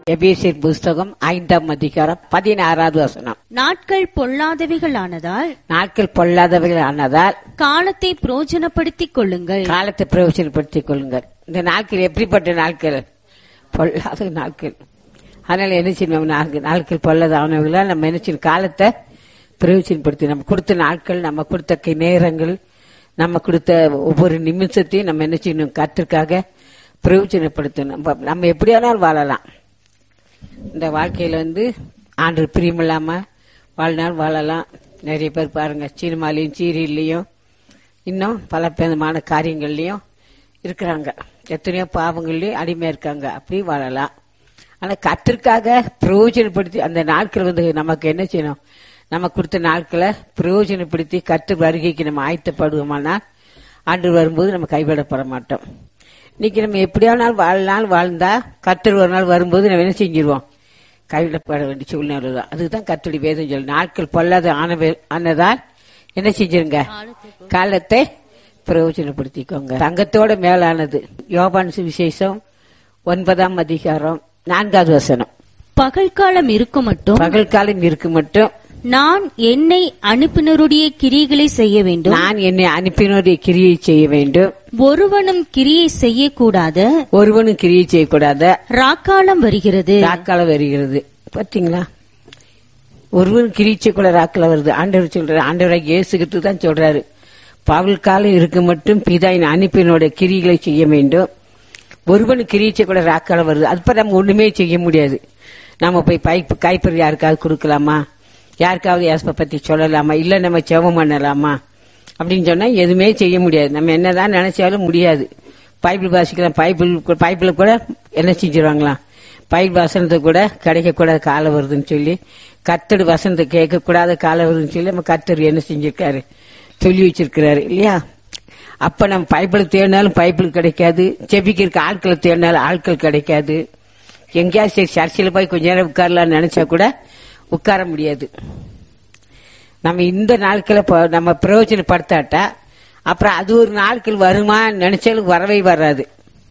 எபேசியர் புஸ்தகம் ஐந்தாம் அதிகாரம் பதினாறாவது வசனம் நாட்கள் பொல்லாதவைகளானதால் நாட்கள் பொல்லாதவர்கள் ஆனதால் காலத்தை பிரயோஜனப்படுத்திக் கொள்ளுங்கள் காலத்தை பிரயோஜனப்படுத்திக் கொள்ளுங்கள் இந்த நாட்கள் எப்படிப்பட்ட நாட்கள் பொல்லாத நாட்கள் அதனால என்ன செய்யணும் நாட்கள் நாட்கள் பொல்லாத ஆனவர்களால் நம்ம என்ன செய்யணும் காலத்தை பிரயோஜனப்படுத்தி நம்ம கொடுத்த நாட்கள் நம்ம கொடுத்த கி- நேரங்கள் நம்ம கொடுத்த ஒவ்வொரு நிமிஷத்தையும் நம்ம என்ன செய்யணும் கத்திற்காக பிரயோஜனப்படுத்தணும் நம்ம- நம்ம எப்படியானாலும் வாழலாம் இந்த வாழ்க்கையில வந்து ஆண்டு பிரியமில்லாம வாழ்நாள் வாழலாம் நிறைய பேர் பாருங்க சினிமாலையும் சீரியல்லையும் இன்னும் பல விதமான காரியங்கள்லயும் இருக்கிறாங்க எத்தனையோ பாவங்கள்லயும் அடிமையா இருக்காங்க அப்படி வாழலாம் ஆனா கத்திற்காக பிரயோஜனப்படுத்தி அந்த நாட்கள் வந்து நமக்கு என்ன செய்யணும் நம்ம கொடுத்த நாட்களை பிரயோஜனப்படுத்தி கத்து வருகைக்கு நம்ம ஆயத்தப்படுவோமானா ஆண்டு வரும்போது நம்ம கைவிடப்பட மாட்டோம் இன்னைக்கு நம்ம எப்படியானாலும் வாழ்நாள் வாழ்ந்தா கத்தர் ஒரு நாள் வரும்போது நம்ம என்ன செஞ்சிருவோம் கைவிடப்பட வேண்டிய சூழ்நிலை தான் அதுதான் கத்துடைய வேதம் சொல்லு நாட்கள் பொல்லாத ஆனவே- ஆனதால் என்ன செஞ்சிருங்க காலத்தை பிரயோஜனப்படுத்திக்கோங்க தங்கத்தோட மேலானது யோபான் விசேஷம் ஒன்பதாம் அதிகாரம் நான்காவது வசனம் பகல் காலம் இருக்கும் மட்டும் பகல் காலம் இருக்கு மட்டும் நான் என்னை அனுப்பினருடைய கிரிகளை செய்ய வேண்டும் நான் என்னை அனுப்பினோடைய கிரியை செய்ய வேண்டும் ஒருவனும் கிரியை செய்யக்கூடாத ஒருவனும் கிரியை செய்யக்கூடாத ராக்காலம் வருகிறது ராக்காலம் வருகிறது பாத்தீங்களா ஒருவன் கிரீச்சை கூட ராக்கில் வருது ஆண்டவர் சொல்றாரு ஆண்டவராக இயேசுகிட்டு தான் சொல்றாரு பகல் காலம் இருக்க மட்டும் பிதாயின் அனுப்பினோட கிரிகளை செய்ய வேண்டும் ஒருவன் கிரீச்சை கூட ராக்காலம் வருது அது நம்ம ஒண்ணுமே செய்ய முடியாது நம்ம போய் பைப்பு கைப்பறி யாருக்காவது கொடுக்கலாமா யாருக்காவது யாஸ்ப பத்தி சொல்லலாமா இல்ல நம்ம செவம் பண்ணலாமா அப்படின்னு சொன்னா எதுவுமே செய்ய முடியாது நம்ம என்னதான் நினைச்சாலும் முடியாது பைபிள் வாசிக்கலாம் பைபிள் பைபிள் கூட என்ன செஞ்சிருவாங்களாம் பயிர் வசனத்தை கூட கிடைக்கக்கூடாத காலம் வருதுன்னு சொல்லி கத்தடு வசனத்தை கேட்கக்கூடாத காலம் வருதுன்னு சொல்லி நம்ம கத்தர் என்ன செஞ்சிருக்காரு சொல்லி வச்சிருக்கிறாரு இல்லையா அப்ப நம்ம பைபிள் தேடினாலும் பைபிள் கிடைக்காது செபிக்கிறதுக்கு ஆட்களை தேடினாலும் ஆட்கள் கிடைக்காது எங்கேயாவது சரி சர்ச்சில் போய் கொஞ்ச நேரம் உட்காரலாம்னு நினைச்சா கூட உட்கார முடியாது நம்ம இந்த நாட்களை ப- நம்ம பிரயோஜனப்படுத்தாட்டா அப்புறம் அது ஒரு நாட்கள் வருமா நினைச்சாலும் வரவே வராது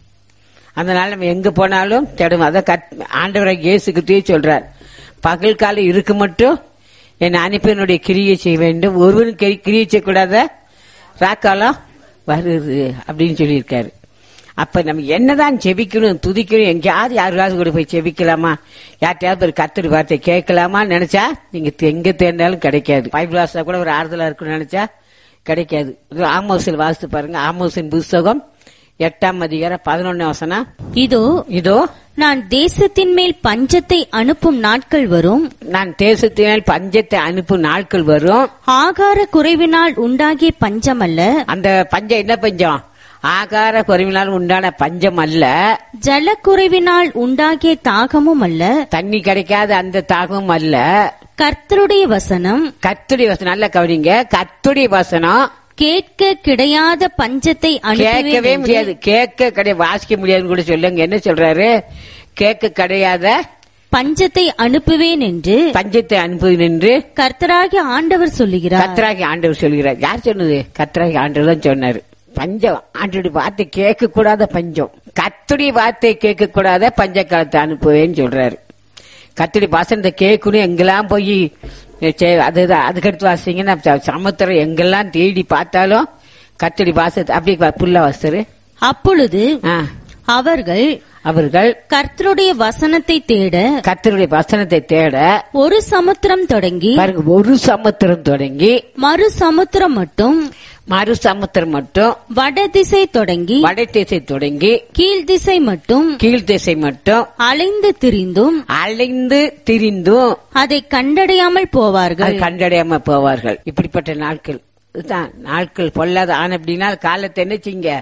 அதனால நம்ம எங்க போனாலும் தேடும் அதான் கத்- ஆண்டவராக இயேசுக்கிட்டே சொல்றார் பகல் காலம் இருக்கு மட்டும் என் அனுப்பினுடைய கிரியை செய்ய வேண்டும் ஒருவரும் கிரி- கிரியை செய்யக்கூடாத ராக்காலம் வருது அப்படின்னு சொல்லியிருக்காரு அப்ப நம்ம என்னதான் செபிக்கணும் துதிக்கணும் எங்கேயாவது யாருக்காவது கூட போய் செபிக்கலாமா யார்கிட்டயாவது ஒரு கத்தர் வார்த்தை கேட்கலாமா நினைச்சா நீங்க எங்க தேர்ந்தாலும் கிடைக்காது பைபிள் வாசா கூட ஒரு ஆறுதலா இருக்கும்னு நினைச்சா கிடைக்காது இது ஆமோசில் வாசித்து பாருங்க ஆமோசின் புஸ்தகம் எட்டாம் அதிகாரம் பதினொன்னு வசனம் இதோ இதோ நான் தேசத்தின் மேல் பஞ்சத்தை அனுப்பும் நாட்கள் வரும் நான் தேசத்தினால் பஞ்சத்தை அனுப்பும் நாட்கள் வரும் ஆகார குறைவினால் உண்டாகிய பஞ்சம் அல்ல அந்த பஞ்சம் என்ன பஞ்சம் ஆகார குறைவினால் உண்டான பஞ்சம் அல்ல ஜலக்குறைவினால் உண்டாகிய தாகமும் அல்ல தண்ணி கிடைக்காத அந்த தாகமும் அல்ல கர்த்தருடைய வசனம் கத்துடைய வசனம் நல்ல கவனிங்க கத்துடைய வசனம் கேட்க கிடையாத பஞ்சத்தை கேட்கவே அனுப்புவேன் என்று முடியாது கேட்க கிடையாது வாசிக்க முடியாதுன்னு கூட சொல்லுங்க என்ன சொல்றாரு கேட்க கிடையாத பஞ்சத்தை அனுப்புவேன் என்று பஞ்சத்தை அனுப்பு நின்று கர்த்தராகிய ஆண்டவர் சொல்லுகிறார் கத்ராகி ஆண்டவர் சொல்கிறார் யார் சொன்னது கத்ராகி ஆண்டவர் தான் சொன்னாரு பஞ்சம் ஆண்டோடைய வார்த்தை கேட்க கூடாத பஞ்சம் கத்துடைய வார்த்தை கேட்க கூடாத பஞ்ச காலத்தை அனுப்புவேன்னு சொல்றாரு கத்துடைய வாசனத்தை கேட்கணும் எங்கெல்லாம் போய் சே- அதுதான் அதுக்கடுத்து வாசிங்கன்னா ச- சமுத்திரம் எங்கெல்லாம் தேடி பார்த்தாலும் கத்துடைய வாசத்தை அப்படி வா- புல்லா வாசரு அப்பொழுது ஆ, அவர்கள் அவர்கள் கர்த்தருடைய வசனத்தை தேட கத்தருடைய வசனத்தை தேட ஒரு சமுத்திரம் தொடங்கி பாருங்க ஒரு சமுத்திரம் தொடங்கி மறு சமுத்திரம் மட்டும் மறு சமுத்திரம் மட்டும் வடதிசை தொடங்கி வடதிசை தொடங்கி கீழ் திசை மட்டும் கீழ்த்திசை மட்டும் அலைந்து திரிந்தும் அலைந்து திரிந்தும் அதை கண்டடையாமல் அது போவார்கள் கண்டடையாம போவார்கள் இப்படிப்பட்ட நாட்கள் இதுதான் நாட்கள் பொல்லாத ஆன அப்படின்னா காலத்தை என்ன செய்யுங்க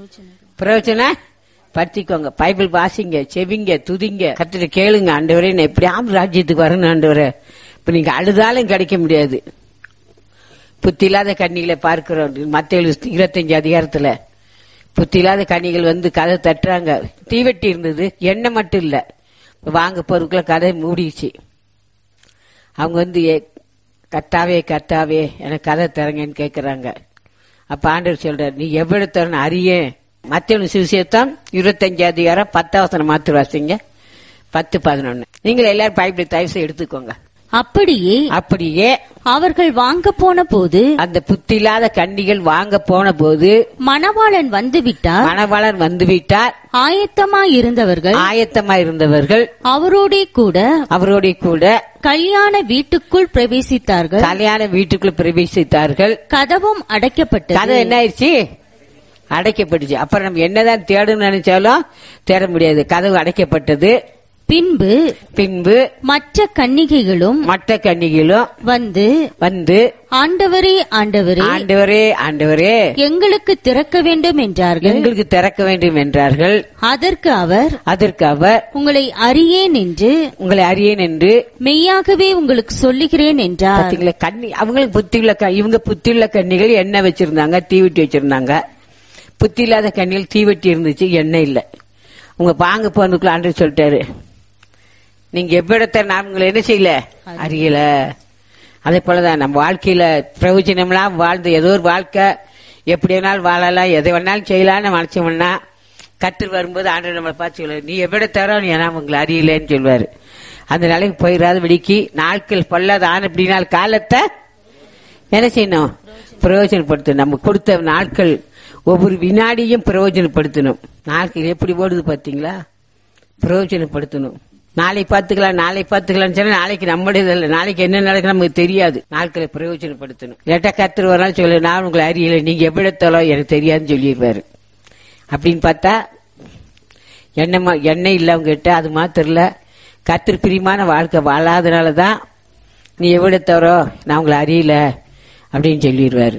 பிரயோஜன படுத்திக்கோங்க பைபிள் வாசிங்க செவிங்க துதிங்க கத்திர கேளுங்க ஆண்டவரே நான் எப்படியாவது ராஜ்யத்துக்கு வரணும் ஆண்டவரே இப்ப நீங்க அழுதாலும் கிடைக்க முடியாது புத்தி இல்லாத கண்ணிகளை பார்க்கிறோம் மத்திய இருபத்தஞ்சு அதிகாரத்துல புத்தி இல்லாத கண்ணிகள் வந்து கதை தட்டுறாங்க தீவெட்டி இருந்தது எண்ணெய் மட்டும் இல்ல வாங்க பொருட்களை கதை மூடிச்சு அவங்க வந்து "ஏ, கர்த்தாவே கர்த்தாவே எனக்கு கதை தரங்கன்னு கேக்குறாங்க அப்ப ஆண்டவர் சொல்றாரு நீ எவ்வளவு தரணும் அறிய மத்திய சுவிசேஷம் இருபத்தஞ்சு அதிகாரம் பத்தாவசனம் மாத்து வாசிங்க பத்து பதினொன்னு நீங்கள் எல்லாரும் பைபிள் தயவு செய்து எடுத்துக்கோங்க அப்படியே அப்படியே அவர்கள் வாங்க போன போது அந்த புத்தி இல்லாத கன்னிகள் வாங்க போன போது மணவாளன் வந்துவிட்டார் மணவாளன் வந்துவிட்டார் ஆயத்தமாய் இருந்தவர்கள் ஆயத்தமா இருந்தவர்கள் அவரோடே கூட அவரோட கூட கல்யாண வீட்டுக்குள் பிரவேசித்தார்கள் கல்யாண வீட்டுக்குள்ள பிரவேசித்தார்கள் கதவும் அடைக்கப்பட்டது கதை என்ன ஆயிடுச்சு அடைக்கப்பட்டுச்சு அப்புறம் நம்ம என்னதான் தேடணும்னு நினைச்சாலும் தேட முடியாது கதவு அடைக்கப்பட்டது பின்பு பின்பு மற்ற கன்னிகைகளும் மற்ற கன்னிகளும் வந்து வந்து ஆண்டவரே ஆண்டவரே ஆண்டவரே ஆண்டவரே எங்களுக்கு திறக்க வேண்டும் என்றார்கள் எங்களுக்கு திறக்க வேண்டும் என்றார்கள் அதற்கு அவர் அதற்கு அவர் உங்களை அறியேன் என்று உங்களை அறியேன் என்று மெய்யாகவே உங்களுக்கு சொல்லுகிறேன் என்றார் பாத்தீங்களா கன்னி அவங்களுக்கு புத்தி உள்ள க- இவங்க புத்தி உள்ள கன்னிகள் எண்ணெய் வச்சிருந்தாங்க தீவெட்டி வச்சிருந்தாங்க புத்தி இல்லாத கன்னிகள் தீவெட்டி இருந்துச்சு எண்ணெய் இல்ல உங்க பாங்க போனதுக்குள்ள ஆண்டு சொல்லிட்டாரு நீங்க எவ்விடத்தை நான் உங்களை என்ன செய்யல அறியல அதே போலதான் நம்ம வாழ்க்கையில பிரயோஜனம்லாம் வாழ்ந்து ஏதோ ஒரு வாழ்க்கை எப்படி வேணாலும் வாழலாம் எதை வேணாலும் செய்யலாம்னு மனசோம்னா கற்று வரும்போது ஆண்டு நம்மளை பார்த்து சொல்லுவாரு நீ எவ்விட தர நீ ஏன்னா உங்களை அறியலன்னு சொல்லுவாரு அந்த நிலைக்கு போயிடாத வெடிக்கி நாட்கள் பொல்லாத ஆன அப்படினால் காலத்தை என்ன செய்யணும் பிரயோஜனப்படுத்தணும் நம்ம கொடுத்த நாட்கள் ஒவ்வொரு வினாடியும் பிரயோஜனப்படுத்தணும் நாட்கள் எப்படி ஓடுது பாத்தீங்களா பிரயோஜனப்படுத்தணும் நாளை பார்த்துக்கலாம் நாளை பார்த்துக்கலாம்னு சொன்னா நாளைக்கு நம்முடையது இல்லை நாளைக்கு என்ன நடக்கும் நமக்கு தெரியாது நாட்களை பிரயோஜனப்படுத்தணும் லேட்டா கத்துரு ஒரு நாள் சொல்லு நான் உங்களை அறியல நீங்க எப்படி எடுத்தாலோ எனக்கு தெரியாதுன்னு சொல்லிடுவாரு அப்படின்னு பார்த்தா எண்ணெய் மா- எண்ணெய் இல்லவங்க கிட்ட அது மாத்திரம் இல்ல கத்திர பிரியமான வாழ்க்கை வாழாதனால தான் நீ எவ்வளோ தவறோ நான் உங்களை அறியல அப்படின்னு சொல்லிடுவாரு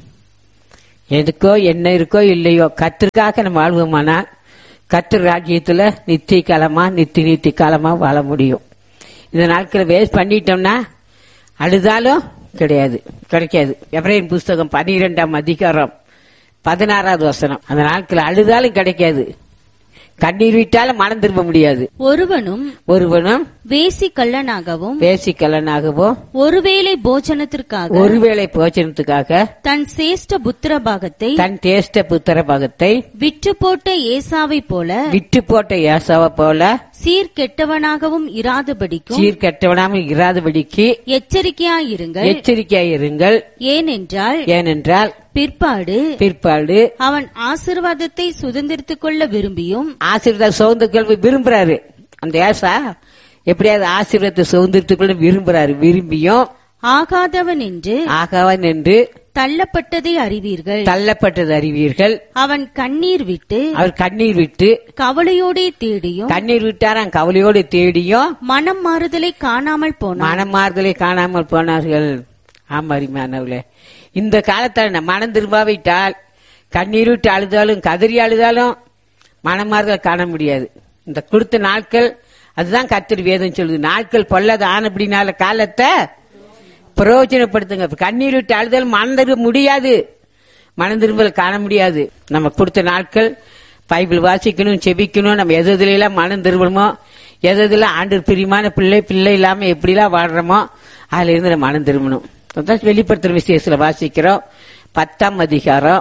எதுக்கோ என்ன இருக்கோ இல்லையோ கத்திற்காக நம்ம வாழ்வோமானா கத்திர ராஜ்யத்துல நித்திய காலமா நித்தி நித்தி காலமா வாழ முடியும் இந்த நாட்களை வேஸ்ட் பண்ணிட்டோம்னா அழுதாலும் கிடையாது கிடைக்காது எப்ரேன் புஸ்தகம் பனிரெண்டாம் அதிகாரம் பதினாறாவது வசனம் அந்த நாட்கள் அழுதாலும் கிடைக்காது கண்ணீர் விட்டாலும் மனம் திரும்ப முடியாது ஒருவனும் ஒருவனும் வேசி கள்ளனாகவும் பேசிக்கலனாகவோ ஒருவேளை போஜனத்திற்காக ஒருவேளை போச்சனத்துக்காக தன் சேஷ்ட புத்திர பாகத்தை தன் தேஷ்ட புத்திர பாகத்தை விற்று போட்ட ஏசாவை போல விட்டு போட்ட ஏசாவை போல சீர்கெட்டவனாகவும் இராதபடிக்கும் சீர்கெட்டவனாமல் இராதபடிக்கு எச்சரிக்கையாயிருங்கள் எச்சரிக்கையாயிருங்கள் ஏனென்றால் ஏனென்றால் பிற்பாடு பிற்பாடு அவன் ஆசிர்வாதத்தை சுதந்திரித்துக் கொள்ள விரும்பியும் ஆசீர்வாத சுதந்திர கல்வி விரும்புறாரு அந்த ஏசா எப்படியாவது ஆசீர்வாதத்தை சுதந்திரத்துக்குள்ள விரும்புறாரு விரும்பியும் ஆகாதவன் என்று ஆகவன் என்று தள்ளப்பட்டதை அறிவீர்கள் தள்ளப்பட்டது அறிவீர்கள் அவன் கண்ணீர் விட்டு அவர் கண்ணீர் விட்டு கவலையோடே தேடியும் கண்ணீர் விட்டாராம் கவலையோடு தேடியும் மனம் மாறுதலை காணாமல் போனான் மனமாறுதலை காணாமல் போனார்கள் ஆமாரிமானவர்களே இந்த காலத்துல நம்ம மனம் திரும்பாவிட்டால் கண்ணீர் விட்டு அழுதாலும் கதறி அழுதாலும் மனமாறுதல் காண முடியாது இந்த கொடுத்த நாட்கள் அதுதான் கத்திரி வேதம் சொல்லுது நாட்கள் பொல்லாத ஆன அப்படினால காலத்தை பிரயோஜனப்படுத்துங்க கண்ணீர் விட்டு அழுதாலும் மனம் திரும்ப முடியாது மனம் திரும்பல் காண முடியாது நம்ம கொடுத்த நாட்கள் பைபிள் வாசிக்கணும் செபிக்கணும் நம்ம எது எதுல எல்லாம் மனம் திரும்பணுமோ எது எதுல ஆண்டு பிரியமான பிள்ளை பிள்ளை இல்லாம எப்படிலாம் வாழ்றோமோ அதுல இருந்து நம்ம மனம் திரும்பணும் அதான் வெளிப்படுத்துற விசேஷத்துல வாசிக்கிறோம் பத்தாம் அதிகாரம்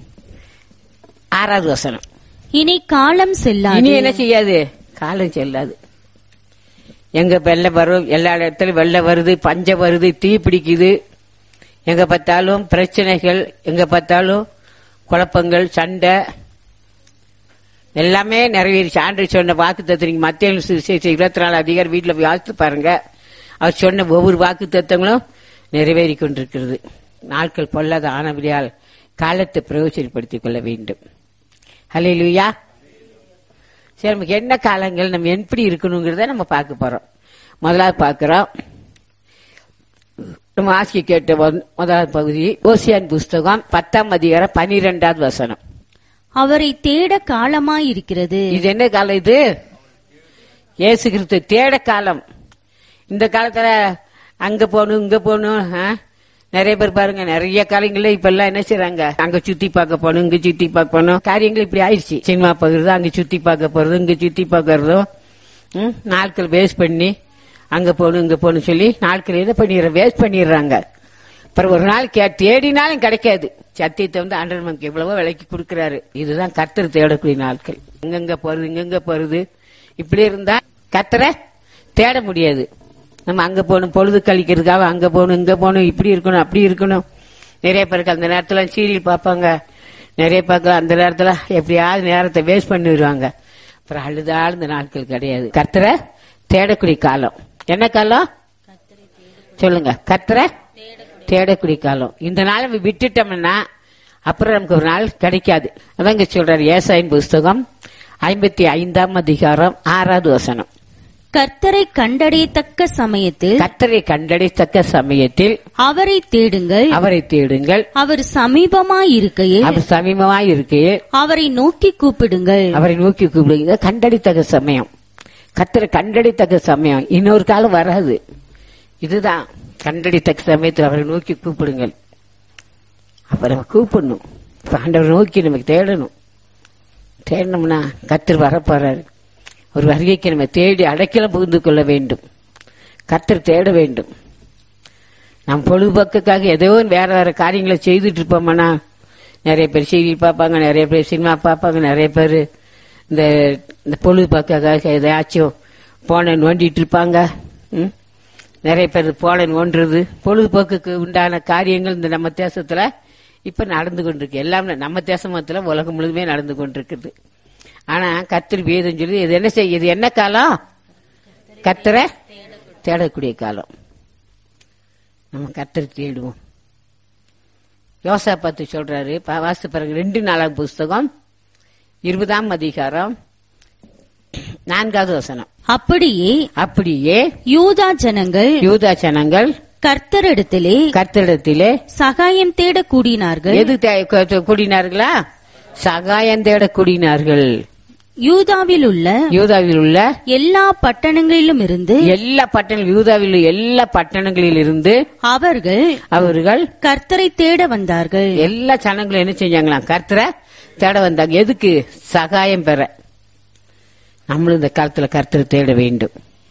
ஆறாவது வசனம் இனி காலம் இனி செல்லாது என்ன செய்யாது காலம் செல்லாது எங்க வெள்ளம் வரும் எல்லா இடத்துலயும் வெள்ளம் வருது பஞ்சம் வருது தீ பிடிக்குது எங்க பார்த்தாலும் பிரச்சனைகள் எங்க பார்த்தாலும் குழப்பங்கள் சண்டை எல்லாமே நிறைவேறிச்சு ஆண்டு சொன்ன வாக்கு தத்துவம் மத்திய இருபத்தி நாலு அதிகாரி வீட்டுல போய் வாசித்து பாருங்க அவர் சொன்ன ஒவ்வொரு வாக்கு தத்துவங்களும் நிறைவேறி கொண்டிருக்கிறது நாட்கள் பொல்லாத ஆனபடியால் காலத்தை பிரயோஜனப்படுத்திக் கொள்ள வேண்டும் ஹலே லூயா சரி நமக்கு என்ன காலங்கள் நம்ம எப்படி இருக்கணுங்கிறத நம்ம பார்க்க போறோம் முதலாவது பார்க்கிறோம் நம்ம ஆசிய கேட்ட முதல்- முதலாவது பகுதி ஓசியான் புஸ்தகம் பத்தாம் அதிகாரம் பனிரெண்டாவது வசனம் அவரை தேட காலமாயிருக்கிறது இது என்ன காலம் இது இயேசு கிறிஸ்து தேட காலம் இந்த காலத்துல அங்க போகணும் இங்க போகணும் ஆ? நிறைய பேர் பாருங்க நிறைய காலங்கள்ல இப்ப எல்லாம் என்ன செய்றாங்க அங்க சுத்தி பார்க்க போகணும் இங்க சுத்தி பார்க்க போகணும் காரியங்கள் இப்படி ஆயிடுச்சு சினிமா பார்க்கறது அங்க சுத்தி பார்க்க போறது இங்க சுத்தி பார்க்கறதும் ம், நாட்கள் வேஸ்ட் பண்ணி அங்க போகணும் இங்க போகணும் சொல்லி நாட்கள் எதை பண்ணிடுற வேஸ்ட் பண்ணிடுறாங்க அப்புறம் ஒரு நாள் கே தேடினாலும் கிடைக்காது சத்தியத்தை வந்து ஆண்டவர் நமக்கு எவ்வளவோ விலைக்கு கொடுக்கறாரு இதுதான் கர்த்தர் தேடக்கூடிய நாட்கள் இங்கங்க போறது இங்கங்க போறது இப்படி இருந்தா கத்தரை தேட முடியாது நம்ம அங்க போகணும் பொழுது கழிக்கிறதுக்காக அங்க போகணும் இங்க போகணும் இப்படி இருக்கணும் அப்படி இருக்கணும் நிறைய பேருக்கு அந்த நேரத்துல சீரியல் பார்ப்பாங்க நிறைய பேருக்கு அந்த நேரத்துல எப்படியாவது நேரத்தை வேஸ்ட் பண்ணிடுவாங்க அப்புறம் அழுதாள் இந்த நாட்கள் கிடையாது கத்தரை தேடக்கூடிய காலம் என்ன காலம் சொல்லுங்க கத்தரை தேடக்கூடிய காலம் இந்த நாளை நம்ம விட்டுட்டோம்னா அப்புறம் நமக்கு ஒரு நாள் கிடைக்காது அதான் இங்க சொல்றாரு ஏசாயின் புஸ்தகம் ஐம்பத்தி ஐந்தாம் அதிகாரம் ஆறாவது வசனம் கர்த்தரை கண்டடையத்தக்க சமயத்தில் கத்தரை கண்டடைத்தக்க சமயத்தில் அவரை தேடுங்கள் அவரை தேடுங்கள் அவர் சமீபமாயிருக்கையில் அவர் சமீபமாய் இருக்கையில் அவரை நோக்கி கூப்பிடுங்கள் அவரை நோக்கி கூப்பிடுங்க கண்டடித்தக்க சமயம் கத்தரை கண்டடித்தக்க சமயம் இன்னொரு காலம் வராது இதுதான் கண்டடித்தக்க சமயத்தில் அவரை நோக்கி கூப்பிடுங்கள் அவரை கூப்பிடணும் இப்ப ஆண்டவரை நோக்கி நமக்கு தேடணும் தேடணும்னா கத்தர் வரப்போறாரு ஒரு வருகைக்கு நம்ம தேடி அடைக்கலம் புகுந்து கொள்ள வேண்டும் கத்தர் தேட வேண்டும் நம் பொழுதுபோக்குக்காக ஏதோ வேற வேற காரியங்களை செய்துட்டு இருப்போம்னா நிறைய பேர் சீரியல் பார்ப்பாங்க நிறைய பேர் சினிமா பார்ப்பாங்க நிறைய பேர் இந்த இந்த பொழுதுபோக்குக்காக எதையாச்சும் போன நோண்டிட்டு இருப்பாங்க ம்? நிறைய பேர் போன நோண்டுறது பொழுதுபோக்குக்கு உண்டான காரியங்கள் இந்த நம்ம தேசத்துல இப்ப நடந்து கொண்டிருக்கு எல்லாம் நம்ம தேசம் மொத்தத்துல உலகம் முழுதுமே நடந்து கொண்டிருக்குது ஆனா கத்திரி வேதம் சொல்லி இது என்ன செய்ய இது என்ன காலம் கத்தரை தேடக்கூடிய காலம் நம்ம கத்தரை தேடுவோம் யோசா பார்த்து சொல்றாரு பா- வாசித்து பாருங்க ரெண்டு நாளாம் புஸ்தகம் இருபதாம் அதிகாரம் நான்காவது வசனம் அப்படியே அப்படியே யூதா ஜனங்கள் யூதா ஜனங்கள் கர்த்தரிடத்திலே கர்த்தரிடத்திலே சகாயம் தேட கூடினார்கள் எது தே- கு- கூடினார்களா சகாயம் தேட கூடினார்கள் யூதாவில் உள்ள யூதாவில் உள்ள எல்லா பட்டணங்களிலும் இருந்து எல்லா பட்டண யூதாவில் உள்ள எல்லா பட்டணங்களில் இருந்து அவர்கள் அவர்கள் கர்த்தரை தேட வந்தார்கள் எல்லா ஜனங்களும் என்ன செஞ்சாங்களாம் கர்த்தரை தேட வந்தாங்க எதுக்கு சகாயம் பெற நம்மளும் இந்த காலத்துல கர்த்தரை தேட வேண்டும்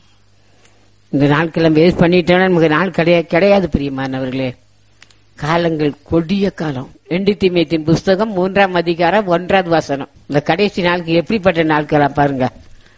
இந்த நாட்கள் வேஸ்ட் பண்ணிட்டோம்னா நமக்கு நாள் கிடையாது கிடையாது பிரியமானவர்களே காலங்கள் கொடிய காலம் ரெண்டு தீமையத்தின் புஸ்தகம் மூன்றாம் அதிகாரம் ஒன்றாவது வசனம் இந்த கடைசி நாளுக்கு எப்படிப்பட்ட நாட்களா பாருங்க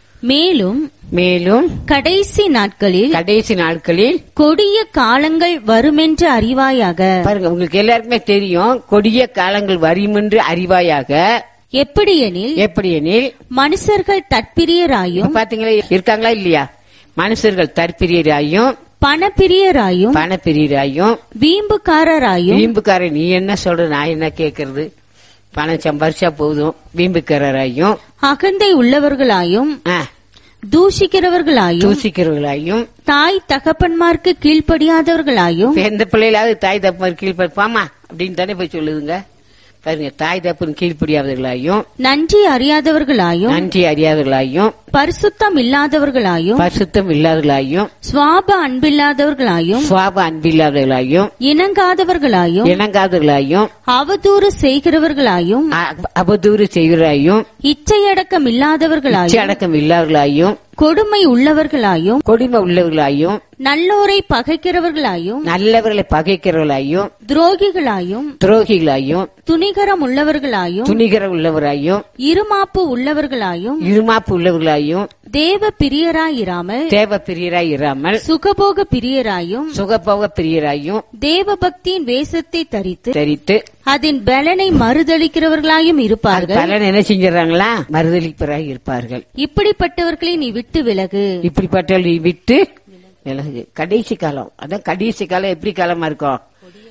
மேலும் மேலும் கடைசி நாட்களில் கடைசி நாட்களில் கொடிய காலங்கள் வருமென்று அறிவாயாக பாருங்க உங்களுக்கு எல்லாருக்குமே தெரியும் கொடிய காலங்கள் வருமென்று அறிவாயாக எப்படியெனில் எப்படி எனில் மனுஷர்கள் தற்பிரியராயும் இப்ப பாத்தீங்களா இருக்காங்களா இல்லையா மனுஷர்கள் தற்பிரியராயும் பணப்பிரியராயும் பணப்பிரியராயும் வீம்புக்காரராயும் வீம்புக்காரன் நீ என்ன சொல்ற நான் என்ன கேக்குறது பணம் சம்பாரிச்சா போதும் வீம்புக்காரராயும் அகந்தை உள்ளவர்களாயும் ஆ, தூஷிக்கிறவர்களாயும் தூசிக்கிறவர்களாயும் தாய் தகப்பன்மார்க்கு கீழ்ப்படியாதவர்களாயும் இப்ப எந்த பிள்ளைகளாவது தாய் தப்பு கீழ்ப்பாமா அப்படின்னு தானே போய் சொல்லுதுங்க பாருங்க தாய் தப்புன்னு கீழ்ப்படியாதவர்களாயும் நன்றி அறியாதவர்களாயும் நன்றி அறியாதவர்களாயும் பரிசுத்தம் இல்லாதவர்களாயும் பரிசுத்தம் இல்லாதவர்களாயும் சுவாப அன்பில்லாதவர்களாயும் சுவாப அன்பில்லாதவர்களாயும் இணங்காதவர்களாயும் இணங்காதவர்களாயும் அவதூறு செய்கிறவர்களாயும் அ- அவதூறு செய்வராயும் இச்சையடக்கம் இல்லாதவர்களாயும் அடக்கம் இல்லாதவர்களாயும் கொடுமை உள்ளவர்களாயும் கொடுமை உள்ளவர்களாயும் நல்லோரை பகைக்கிறவர்களாயும் நல்லவர்களை பகைக்கிறவர்களாயும் துரோகிகளாயும் துரோகிகளாயும் துணிகரம் உள்ளவர்களாயும் துணிகர உள்ளவராயும் இருமாப்பு உள்ளவர்களாயும் இருமாப்பு உள்ளவர்களாயும் தேவ பிரியராயிராமல் தேவ பிரியராய் இராமல் சுகபோக பிரியராயும் சுகபோக பிரியராயும் தேவ பக்தியின் வேஷத்தை தரித்து தரித்து அதன் பலனை மறுதளிக்கிறவர்களாயும் அது இருப்பார்கள் பலன் என்ன செஞ்சிடறாங்களா மறுதளிப்பராய் இருப்பார்கள் இப்படிப்பட்டவர்களை நீ விட்டு விலகு இப்படிப்பட்டவர்களை விட்டு விலகு கடைசி காலம் அதான் கடைசி காலம் எப்படி காலமா இருக்கும்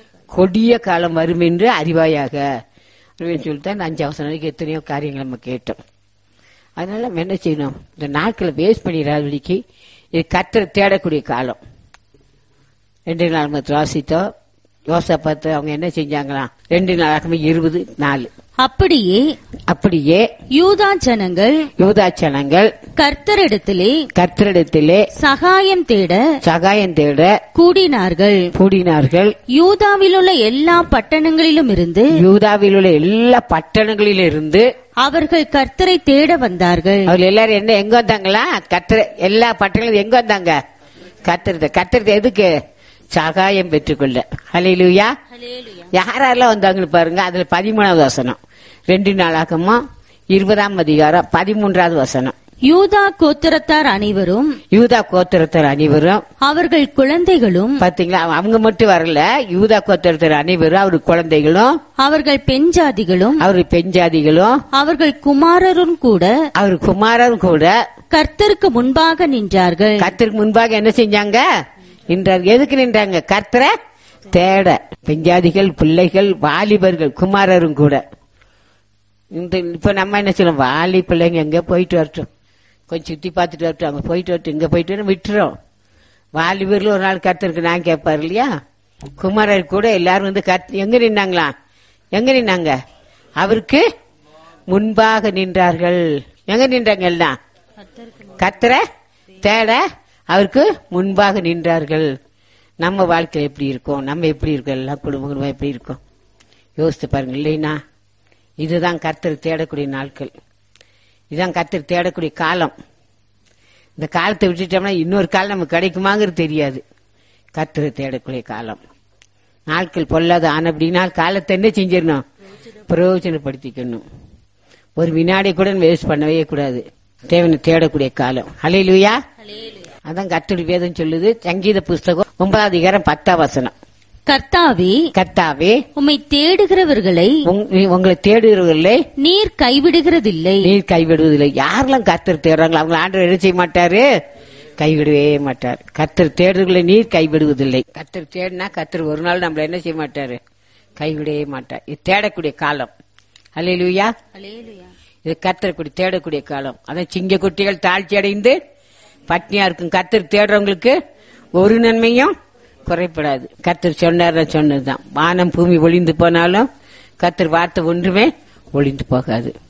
கொடிய காலம் வரும் என்று அறிவாயாக அப்படின்னு சொல்லிட்டு அந்த அஞ்சு அவசரம் வரைக்கும் எத்தனையோ காரியங்கள் நம்ம கேட்டோம் அதனால நம்ம என்ன செய்யணும் இந்த நாட்களை வேஸ்ட் பண்ணிடாதபடிக்கு இது கத்தரை தேடக்கூடிய காலம் ரெண்டு நாள் மற்ற வாசித்தோம் யோசா பார்த்து அவங்க என்ன செஞ்சாங்களாம் ரெண்டு நாளாகவே இருபது நாலு அப்படியே அப்படியே யூதா ஜனங்கள் யூதாச்சனங்கள் கர்த்தரிடத்திலே கர்த்தரிடத்திலே சகாயம் தேட சகாயம் தேட கூடினார்கள் கூடினார்கள் யூதாவில் உள்ள எல்லா பட்டணங்களிலும் இருந்து யூதாவில் உள்ள எல்லா பட்டணங்களிலும் இருந்து அவர்கள் கர்த்தரை தேட வந்தார்கள் அவங்க எல்லாரும் என்ன எங்க வந்தாங்களா கத்திர எல்லா பட்டணங்களும் எங்க வந்தாங்க கத்துறது கத்துறது எதுக்கு சகாயம் பெற்றுக்கொள்ள ஹalleluya யாரெல்லாம் வந்தாங்கன்னு பாருங்க அதுல பதிமூணாவது வசனம் ரெண்டு நாளாகமா இருபதாம் அதிகாரம் பதிமூன்றாவது வசனம் யூதா கோத்திரத்தார் அனைவரும் யூதா கோத்திரத்தர் அனைவரும் அவர்கள் குழந்தைகளும் பாத்தீங்களா அவங்க மட்டும் வரல யூதா கோத்திரத்தர் அனைவரும் அவர் குழந்தைகளும் அவர்கள் பெண்ஜாதிகளும் அவர் பெஞ்சாதிகளும் அவர்கள் குமாரரும் கூட அவர் குமாரரும் கூட கர்த்தருக்கு முன்பாக நின்றார்கள் கர்த்தருக்கு முன்பாக என்ன செஞ்சாங்க நின்றார் எதுக்கு நின்றாங்க கர்த்தரை தேட பெஞ்சாதிகள் பிள்ளைகள் வாலிபர்கள் குமாரரும் கூட இந்த இப்ப நம்ம என்ன சொல்லுவோம் வாலி பிள்ளைங்க எங்க போயிட்டு வரட்டும் கொஞ்சம் சுத்தி பார்த்துட்டு வரட்டும் அங்க போயிட்டு வரட்டும் இங்க போயிட்டு வரட்டும் விட்டுறோம் வாலிபர்கள் ஒரு நாள் கர்த்தருக்கு நான் கேட்பாரு இல்லையா குமாரர் கூட எல்லாரும் வந்து கர்த்த எங்க நின்னாங்களா எங்க நின்னாங்க அவருக்கு முன்பாக நின்றார்கள் எங்க நின்றாங்க எல்லாம் கர்த்தரை தேட அவருக்கு முன்பாக நின்றார்கள் நம்ம வாழ்க்கை எப்படி இருக்கும் நம்ம எப்படி இருக்கோம் எல்லா குடும்பங்களும் எப்படி இருக்கும் யோசித்து பாருங்க இல்லைன்னா இதுதான் கர்த்தர் தேடக்கூடிய நாட்கள் இதுதான் கர்த்தர் தேடக்கூடிய காலம் இந்த காலத்தை விட்டுட்டோம்னா இன்னொரு காலம் நமக்கு கிடைக்குமாங்கிறது தெரியாது கர்த்தரை தேடக்கூடிய காலம் நாட்கள் பொல்லாத ஆன அப்படின்னா காலத்தை என்ன செஞ்சிடணும் பிரயோஜனப்படுத்திக்கணும் ஒரு வினாடி கூட வேஸ்ட் பண்ணவே கூடாது தேவனை தேடக்கூடிய காலம் ஹalleluya அதான் கர்த்தருடைய வேதம் சொல்லுது சங்கீத புஸ்தகம் ஒன்பதாவது அதிகாரம் பத்தாம் வசனம் கர்த்தாவே கர்த்தாவே உம்மை தேடுகிறவர்களை உங்க- உங்களை தேடுகிறவர்களே நீர் கைவிடுகிறதில்லை நீர் கைவிடுவதில்லை யாரெல்லாம் கர்த்தர் தேடுறாங்களோ அவங்க ஆண்டவர் என்ன செய்ய மாட்டாரு கைவிடவே மாட்டார் கர்த்தர் தேடுறவர்களை நீர் கைவிடுவதில்லை கர்த்தர் தேடினா கர்த்தர் ஒரு நாள் நம்மள என்ன செய்ய மாட்டாரு கைவிடவே மாட்டார் இது தேடக்கூடிய காலம் அல்லேலூயா இது கர்த்தர் தேடக்கூடிய காலம் அதான் சிங்க குட்டிகள் தாழ்ச்சி அடைந்து பட்னியா இருக்கும் கர்த்தர் தேடுறவங்களுக்கு ஒரு நன்மையும் குறைப்படாது கர்த்தர் சொன்னார் சொன்னதுதான் வானம் பூமி ஒளிந்து போனாலும் கர்த்தர் வார்த்தை ஒன்றுமே ஒளிந்து போகாது